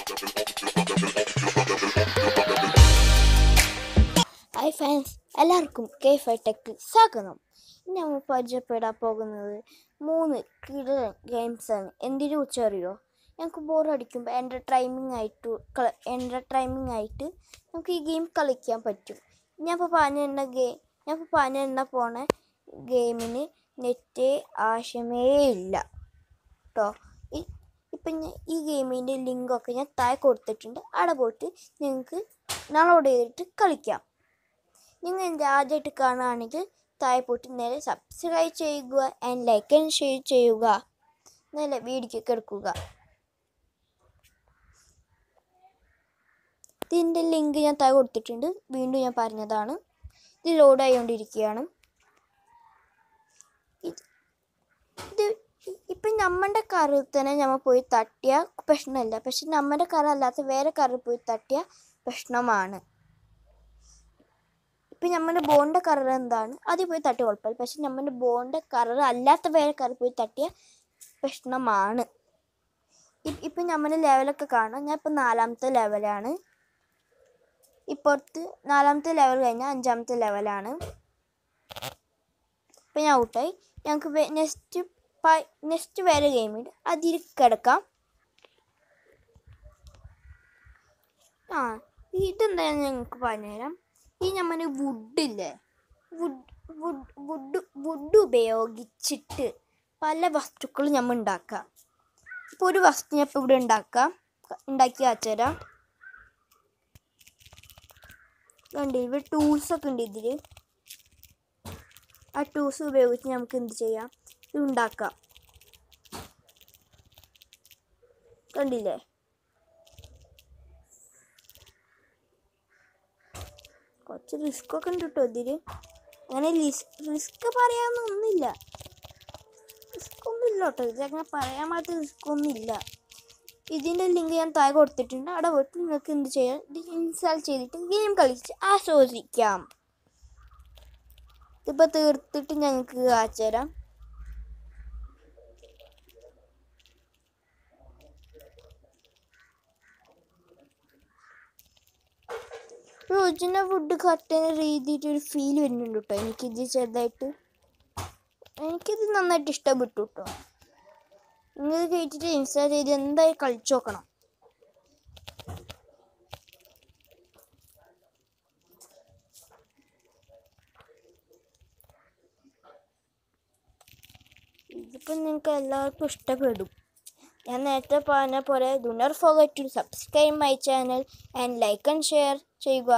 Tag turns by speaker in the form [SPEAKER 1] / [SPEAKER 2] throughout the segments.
[SPEAKER 1] Hi fans എല്ലാവർക്കും കെ ഫൈ ടെക്കിൽ സ്വാഗതം ഇന്ന് നമ്മൾ പരിചയപ്പെടാൻ പോകുന്നത് മൂന്ന് കിടലൻ ഗെയിംസാണ് എന്തിനു അറിയോ ഞങ്ങൾക്ക് ബോറടിക്കുമ്പോൾ എൻ്റർടൈമിംഗ് ആയിട്ട് എൻ്റർടൈമിംഗ് ആയിട്ട് നമുക്ക് ഈ ഗെയിം കളിക്കാൻ പറ്റും ഞാൻ ഇപ്പോൾ പറഞ്ഞ ഗെയിം ഞാൻ ഇപ്പോൾ പറഞ്ഞ പോണ ഗെയിമിന് നെറ്റ് ആവശ്യമേ ഇല്ല കേട്ടോ ഇപ്പം ഞാൻ ഈ ഗെയിമിൻ്റെ ലിങ്കൊക്കെ ഞാൻ താഴെ കൊടുത്തിട്ടുണ്ട് അവിടെ പോയിട്ട് നിങ്ങൾക്ക് ഡൗൺലോഡ് ചെയ്തിട്ട് കളിക്കാം നിങ്ങൾ എൻ്റെ ആദ്യമായിട്ട് കാണുകയാണെങ്കിൽ താഴെ പോയിട്ട് നേരെ സബ്സ്ക്രൈബ് ചെയ്യുക ആൻഡ് ലൈക്ക് ആൻഡ് ഷെയർ ചെയ്യുക നല്ല വീഡിയോക്കൊക്കെ എടുക്കുക ഇതിൻ്റെ ലിങ്ക് ഞാൻ താഴെ കൊടുത്തിട്ടുണ്ട് വീണ്ടും ഞാൻ പറഞ്ഞതാണ് ഇത് ലോഡ് ആയിക്കൊണ്ടിരിക്കുകയാണ് ഇത് ഇത് ഇപ്പം നമ്മളുടെ കറിൽ തന്നെ നമ്മൾ പോയി തട്ടിയ പ്രശ്നമല്ല പക്ഷെ നമ്മുടെ കറ അല്ലാത്ത വേറെ കറിൽ പോയി തട്ടിയ പ്രശ്നമാണ് ഇപ്പം നമ്മുടെ ബോണ്ട കറർ എന്താണ് അതിൽ പോയി തട്ടി കുഴപ്പമില്ല പക്ഷെ നമ്മുടെ ബോണ്ട കറർ അല്ലാത്ത വേറെ കറി പോയി തട്ടിയ പ്രശ്നമാണ് ഇപ്പം നമ്മുടെ ലെവലൊക്കെ കാണാം ഞാൻ ഇപ്പം നാലാമത്തെ ലെവലാണ് ഇപ്പുറത്ത് നാലാമത്തെ ലെവൽ കഴിഞ്ഞാൽ അഞ്ചാമത്തെ ലെവലാണ് ഇപ്പം ഞാൻ ഔട്ടായി ഞങ്ങൾക്ക് നെക്സ്റ്റ് നെക്സ്റ്റ് വേറെ ഗെയിമുണ്ട് അതിൽ കിടക്കാം ആ ഇതെന്താണെന്ന് ഞങ്ങൾക്ക് പറഞ്ഞുതരാം ഈ നമ്മുടെ വുഡില്ലേ വുഡ് വുഡ് വുഡ് വുഡ് ഉപയോഗിച്ചിട്ട് പല വസ്തുക്കളും നമ്മൾ ഉണ്ടാക്കാം ഇപ്പോൾ ഒരു വസ്തു ഞാൻ ഇപ്പോൾ ഇവിടെ ഉണ്ടാക്കാം ഉണ്ടാക്കി കാച്ചുതരാം കണ്ട് ഇവിടെ ടൂൾസൊക്കെ ഉണ്ട് ഇതിൽ ആ ടൂൾസ് ഉപയോഗിച്ച് നമുക്ക് എന്ത് ചെയ്യാം ഇത് ഉണ്ടാക്കാം കണ്ടില്ലേ കുറച്ച് റിസ്ക് ഒക്കെ ഉണ്ട് കേട്ടോ ഇതിൽ അങ്ങനെ റിസ്ക് പറയാനൊന്നുമില്ല റിസ്ക് ഒന്നും ഇല്ല കേട്ടോ ഇത് അങ്ങനെ പറയാൻ മാത്രം റിസ്ക് ഒന്നും ഇല്ല ഇതിൻ്റെ ലിങ്ക് ഞാൻ താഴെ കൊടുത്തിട്ടുണ്ട് അവിടെ പോയിട്ട് നിങ്ങൾക്ക് എന്ത് ചെയ്യാം ഇത് ഇൻസ്റ്റാൾ ചെയ്തിട്ട് ഗെയിം കളിച്ച് ആസ്വദിക്കാം ഇതിപ്പോൾ തീർത്തിട്ട് ഞങ്ങൾക്ക് കാച്ചുതരാം റോജിന ഫുഡ് കട്ടുന്ന രീതിയിൽ ഒരു ഫീൽ വരുന്നുണ്ട് കേട്ടോ എനിക്കിത് ചെറുതായിട്ട് എനിക്കിത് നന്നായിട്ട് ഇഷ്ടപ്പെട്ടു കേട്ടോ നിങ്ങൾ കേട്ടിട്ട് ഇൻസ്റ്റാൾ ചെയ്ത് എന്തായാലും കളിച്ചു നോക്കണം ഇതിപ്പോൾ നിങ്ങൾക്ക് എല്ലാവർക്കും ഇഷ്ടപ്പെടും ഞാൻ നേരത്തെ പറഞ്ഞ പോലെ do not forget to subscribe my channel and like and share ചെയ്യുക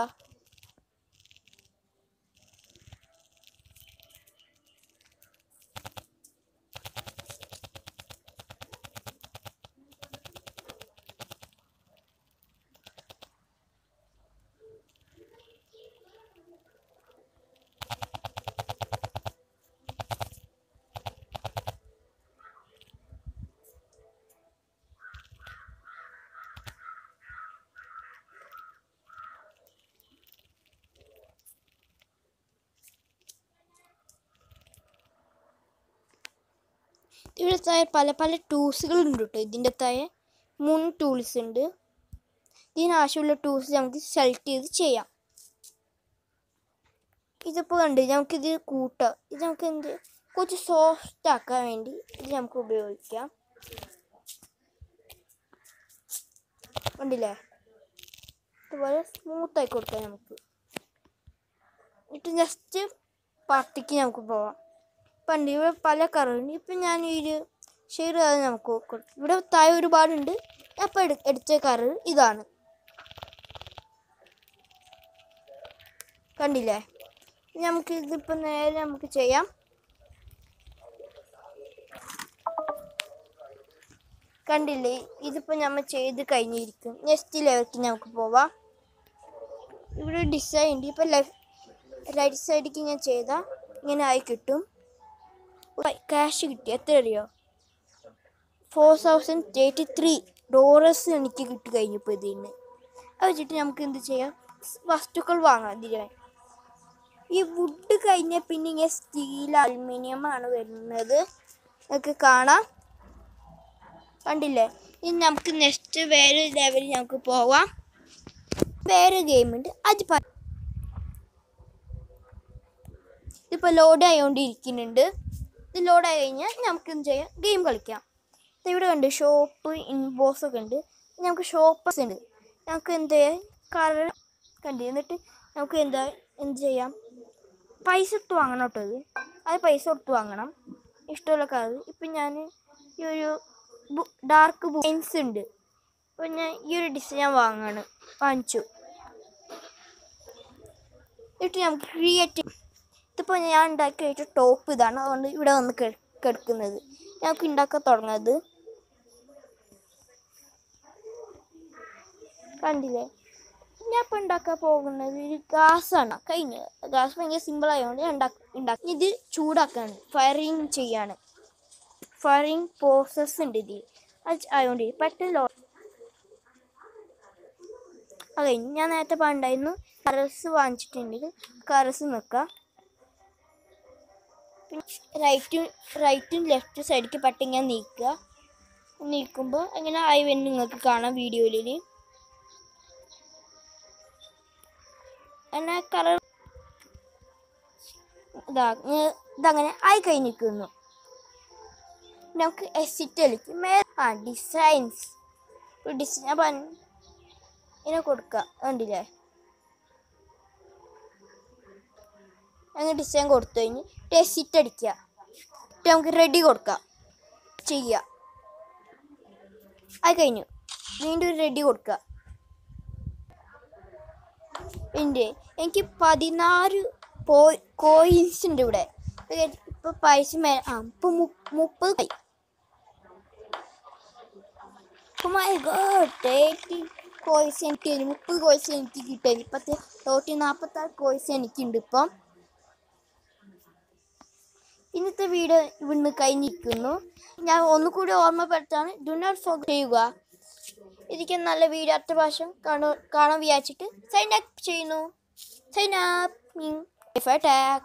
[SPEAKER 1] ഇവിടെ താഴെ പല പല ടൂൾസുകൾ ഉണ്ട് കേട്ടോ ഇതിൻ്റെ താഴെ മൂന്ന് ടൂൾസ് ഉണ്ട് ഇതിനാവശ്യമുള്ള ടൂൾസ് നമുക്ക് സെലക്ട് ചെയ്ത് ചെയ്യാം ഇതിപ്പോൾ കണ്ട് നമുക്കിത് കൂട്ടാം ഇത് നമുക്ക് എന്ത് കുറച്ച് സോഫ്റ്റ് ആക്കാൻ വേണ്ടി ഇത് നമുക്ക് ഉപയോഗിക്കാം കണ്ടില്ലേ ഇതുപോലെ സ്മൂത്ത് ആയി കൊടുക്കാം നമുക്ക് എന്നിട്ട് ജസ്റ്റ് പാർട്ടിക്ക് നമുക്ക് പോവാം പണ്ട് ഇവിടെ പല കളറുണ്ട് ഇപ്പം ഞാൻ ഈ ഒരു ഷെയ്ഡ് അത് നമുക്ക് കൊടുക്കും ഇവിടെ താഴെ ഒരുപാടുണ്ട് അപ്പം എടു എടുത്ത കളർ ഇതാണ് കണ്ടില്ലേ നമുക്ക് ഇതിപ്പോൾ നേരെ നമുക്ക് ചെയ്യാം കണ്ടില്ലേ ഇതിപ്പോൾ നമ്മൾ ചെയ്ത് കഴിഞ്ഞിരിക്കും നെക്സ്റ്റ് ലെവലിലേക്ക് നമുക്ക് പോവാം ഇവിടെ ഡിസൈൻ ഉണ്ട് ഇപ്പം ലെഫ്റ്റ് റൈറ്റ് സൈഡിലേക്ക് ഞാൻ ചെയ്താൽ ഇങ്ങനെ ആയി കിട്ടും ക്യാഷ് കിട്ടി എത്ര അറിയോ four thousand thirty three dollars എനിക്ക് കിട്ടി കഴിഞ്ഞപ്പോൾ ഇതിന് അത് വെച്ചിട്ട് നമുക്ക് എന്ത് ചെയ്യാം വസ്തുക്കൾ വാങ്ങാം ഇതിന് ഈ വുഡ് കഴിഞ്ഞ പിന്നെ ഇങ്ങനെ സ്റ്റീൽ അലുമിനിയം ആണ് വരുന്നത് നിങ്ങൾക്ക് കാണാം കണ്ടില്ലേ ഇനി നമുക്ക് നെക്സ്റ്റ് വേറെ ലെവലിൽ നമുക്ക് പോവാം വേറെ ഗെയിം ഉണ്ട് അത് പറ ഇതിപ്പോൾ ലോഡ് ആയിക്കൊണ്ടിരിക്കുന്നുണ്ട് ഇത് ലോഡ് ആയി കഴിഞ്ഞാൽ നമുക്ക് എന്ത് ചെയ്യാം ഗെയിം കളിക്കാം ഇത് ഇവിടെ ഉണ്ട് ഷോപ്പ് ഇൻബോക്സ് ഒക്കെ ഉണ്ട് നമുക്ക് ഷോപ്പസ് ഉണ്ട് നമുക്ക് എന്ത് ചെയ്യാം കളർ കണ്ട് എന്നിട്ട് നമുക്ക് എന്താ എന്ത് ചെയ്യാം പൈസ ഇട്ട് വാങ്ങണം കേട്ടോ ഇത് അത് പൈസ കൊടുത്ത് വാങ്ങണം ഇഷ്ടമുള്ള കളർ ഇപ്പം ഞാൻ ഈ ഒരു ഡാർക്ക് ബുക്സ് ഉണ്ട് അപ്പോൾ ഞാൻ ഈ ഒരു ഡിസൈൻ ഞാൻ വാങ്ങാണ് വാങ്ങിച്ചു എന്നിട്ട് നമുക്ക് ക്രിയേറ്റ് ഇതിപ്പോൾ ഞാൻ ഉണ്ടാക്കി വെച്ച ടോപ്പ് ഇതാണ് അതുകൊണ്ട് ഇവിടെ വന്ന് കെ- കിടക്കുന്നത് ഞങ്ങൾക്ക് ഉണ്ടാക്കാൻ തുടങ്ങുന്നത് കണ്ടില്ലേ ഞാൻ ഇപ്പം ഉണ്ടാക്കാൻ പോകുന്നത് ഒരു ഗ്യാസാണ് കഴിഞ്ഞ് ഗ്യാസ് ഭയങ്കര സിമ്പിൾ ആയതുകൊണ്ട് ഞാൻ ഉണ്ടാക്കി ഉണ്ടാക്കി ഇത് ചൂടാക്കാണ് ഫയറിങ് ചെയ്യാണ് ഫയറിങ് പ്രോസസ് ഉണ്ട് ഇതിൽ അത് ആയതുകൊണ്ട് പെട്ടെന്ന് ലോ അത് കഴിഞ്ഞ് ഞാൻ നേരത്തെ പറഞ്ഞിട്ടുണ്ടായിരുന്നു കറസ് വാങ്ങിച്ചിട്ടുണ്ടെങ്കിൽ കറസ് നിൽക്കാം പിന്നെ റൈറ്റും റൈറ്റും ലെഫ്റ്റ് സൈഡിലേക്ക് പട്ടി ഇങ്ങനെ നീക്കുക നീക്കുമ്പോൾ അങ്ങനെ ആയി വരുന്നത് നിങ്ങൾക്ക് കാണാം വീഡിയോയിൽ അങ്ങനെ കളർ ഇതാ ഇങ്ങ- ഇതങ്ങനെ ആയി കഴിഞ്ഞിരിക്കുന്നു നമുക്ക് എസിറ്റ് കളിക്കും മേ ആ ഡിസൈൻസ് ഡിസൈൻ ഞാൻ പറഞ്ഞു ഇതിനെ കൊടുക്കുക കണ്ടില്ലേ അങ്ങനെ ഡിസൈൻ കൊടുത്തു കഴിഞ്ഞ് ടെസിറ്റ് അടിക്കുക എന്നിട്ട് നമുക്ക് റെഡി കൊടുക്കാം ചെയ്യുക അത് കഴിഞ്ഞു വീണ്ടും റെഡി കൊടുക്കുക ഉണ്ട് എനിക്ക് പതിനാറ് കോയിൻസ് ഉണ്ട് ഇവിടെ ഇപ്പൊ പൈസ മേ ആ ഇപ്പൊ മു- മുപ്പത് കൈ മൈ ഗോഡ് തേർട്ടി കോയിൻസ് എനിക്ക് തരും. മുപ്പത് കോയിൻസ് എനിക്ക് കിട്ടും ഇപ്പത്തെ തോട്ടി നാൽപ്പത്താറ് കോയിൻസ് എനിക്കുണ്ട് ഇപ്പം ഇന്നത്തെ വീഡിയോ ഇവിടുന്ന് കഴിഞ്ഞിരിക്കുന്നു ഞാൻ ഒന്നുകൂടി ഓർമ്മപ്പെടുത്താണ് ഡു നോട്ട് ഫോർ ചെയ്യുക എനിക്ക് നല്ല വീഡിയോ അടുത്ത പ്രാവശ്യം കാണാൻ കാണാൻ വിചാരിച്ചിട്ട് സൈൻ അപ്പ് ചെയ്യുന്നു സൈൻ അപ്പ് ടാക്ക്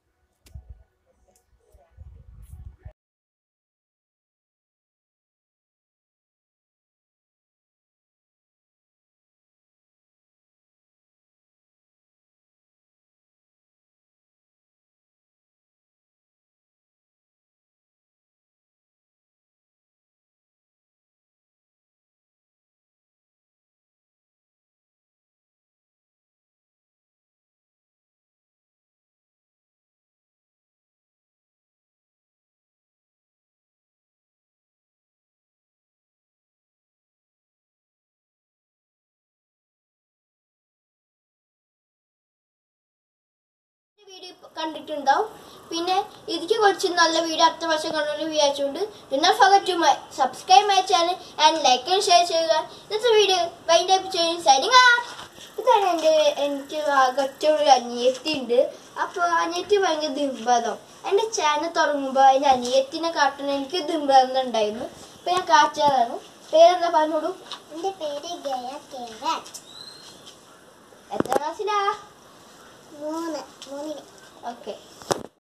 [SPEAKER 1] വീഡിയോ കണ്ടിട്ടുണ്ടാവും പിന്നെ ഇതിക്ക് കുറച്ച് നല്ല വീഡിയോ അടുത്ത വർഷം കണ്ടു വിചാരിച്ചുകൊണ്ട് നിങ്ങൾ forget to my subscribe my channel and like and share ചെയ്യുക ഇന്നത്തെ വീഡിയോ വൈൻഡ് അപ്പ് ചെയ്യും സൈനിങ് ഇതാണ് എൻ്റെ എനിക്ക് അകത്തൊരു അനിയത്തി ഉണ്ട് അപ്പോൾ അനിയത്തി ഭയങ്കര ദുർബലം എൻ്റെ ചാനൽ തുടങ്ങുമ്പോൾ അതിൻ്റെ അനിയത്തിനെ കാട്ടുന്ന എനിക്ക് ദുർബലം ഉണ്ടായിരുന്നു അപ്പോൾ ഞാൻ കാച്ചാതാണ് പേരെന്താ പറഞ്ഞോളൂ
[SPEAKER 2] എന്റെ പേര് ഗയ കേരറ്റ്
[SPEAKER 1] എത്ര ക്ലാസ്സിലാ
[SPEAKER 2] മൂന്ന് മൂന്നില്
[SPEAKER 1] ഓക്കെ